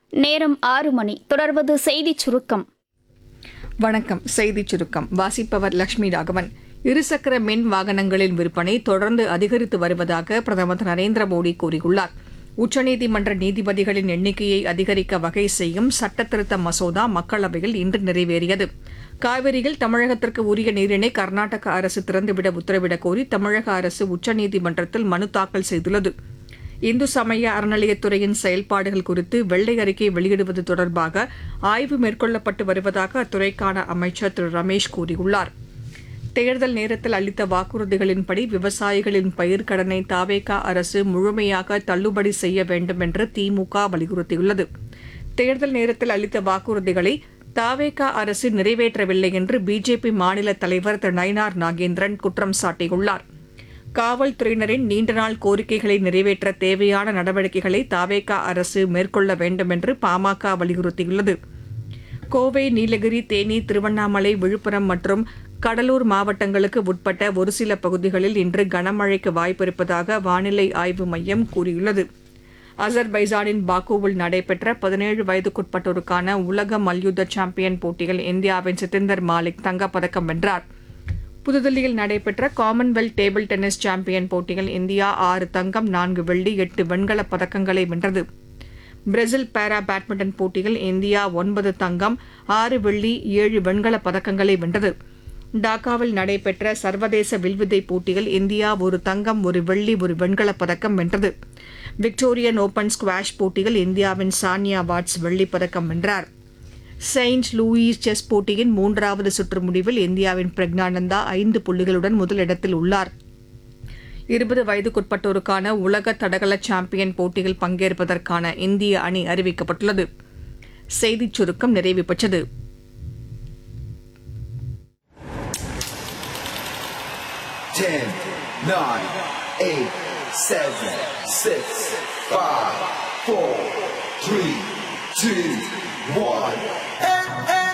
நேரம் ஆறு மணி தொடர்வது செய்திச் சுருக்கம் வணக்கம் செய்திச் சுருக்கம் வாசிப்பவர் லட்சுமி ராகவன் இருசக்கர மின் வாகனங்களின் விற்பனை தொடர்ந்து அதிகரித்து வருவதாக பிரதமர் திரு நரேந்திர மோடி கூறியுள்ளார் உச்சநீதிமன்ற நீதிபதிகளின் எண்ணிக்கையை அதிகரிக்க வகை செய்யும் சட்டத்திருத்த மசோதா மக்களவையில் இன்று நிறைவேறியது காவிரியில் தமிழகத்திற்கு உரிய நீரினை கர்நாடக அரசு திறந்துவிட உத்தரவிடக் கோரி தமிழக அரசு உச்சநீதிமன்றத்தில் மனு தாக்கல் செய்துள்ளது இந்து சமய அறநிலையத்துறையின் செயல்பாடுகள் குறித்து வெள்ளை அறிக்கை வெளியிடுவது தொடர்பாக ஆய்வு மேற்கொள்ளப்பட்டு வருவதாக அத்துறைக்கான அமைச்சர் திரு ரமேஷ் கூறியுள்ளார் தேர்தல் நேரத்தில் அளித்த வாக்குறுதிகளின்படி விவசாயிகளின் பயிர்க்கடனை தாவேகா அரசு முழுமையாக தள்ளுபடி செய்ய வேண்டும் என்று திமுக வலியுறுத்தியுள்ளது தேர்தல் நேரத்தில் அளித்த வாக்குறுதிகளை தாவேகா அரசு நிறைவேற்றவில்லை என்று பிஜேபி மாநில தலைவர் திரு நயினார் நாகேந்திரன் குற்றம் சாட்டியுள்ளார் காவல்துறையினரின் நீண்டநாள் கோரிக்கைகளை நிறைவேற்ற தேவையான நடவடிக்கைகளை தாவேகா அரசு மேற்கொள்ள வேண்டும் என்று பாமக வலியுறுத்தியுள்ளது கோவை நீலகிரி தேனி திருவண்ணாமலை விழுப்புரம் மற்றும் கடலூர் மாவட்டங்களுக்கு உட்பட்ட ஒரு சில பகுதிகளில் இன்று கனமழைக்கு வாய்ப்பிருப்பதாக வானிலை ஆய்வு மையம் கூறியுள்ளது அசர்பைசானின் பாக்குவில் நடைபெற்ற பதினேழு வயதுக்குட்பட்டோருக்கான உலக மல்யுத்த சாம்பியன் போட்டியில் இந்தியாவின் சித்தந்தர் மாலிக் தங்கப்பதக்கம் வென்றார் புதுதில்லியில் நடைபெற்ற காமன்வெல்த் டேபிள் டென்னிஸ் சாம்பியன் போட்டியில் இந்தியா ஆறு தங்கம் நான்கு வெள்ளி எட்டு வெண்கலப் பதக்கங்களை வென்றது பிரேசில் பாரா பேட்மிண்டன் போட்டியில் இந்தியா ஒன்பது தங்கம் ஆறு வெள்ளி ஏழு வெண்கலப் பதக்கங்களை வென்றது டாக்காவில் நடைபெற்ற சர்வதேச வில்வித்தை போட்டியில் இந்தியா ஒரு தங்கம் ஒரு வெள்ளி ஒரு வெண்கலப் பதக்கம் வென்றது விக்டோரியன் ஓபன் ஸ்குவாஷ் போட்டியில் இந்தியாவின் சானியா வாட்ஸ் வெள்ளிப் பதக்கம் வென்றார் செயின்ட் லூயிஸ் செஸ் போட்டியின் மூன்றாவது சுற்று முடிவில் இந்தியாவின் பிரக்னானந்தா ஐந்து புள்ளிகளுடன் முதலிடத்தில் உள்ளார் இருபது வயதுக்குட்பட்டோருக்கான உலக தடகள சாம்பியன் போட்டியில் பங்கேற்பதற்கான இந்திய அணி அறிவிக்கப்பட்டுள்ளது செய்திச் சுருக்கம் நிறைவு பெற்றது Ten, nine, eight, seven, six, five, four, three, two, one. Hey, hey.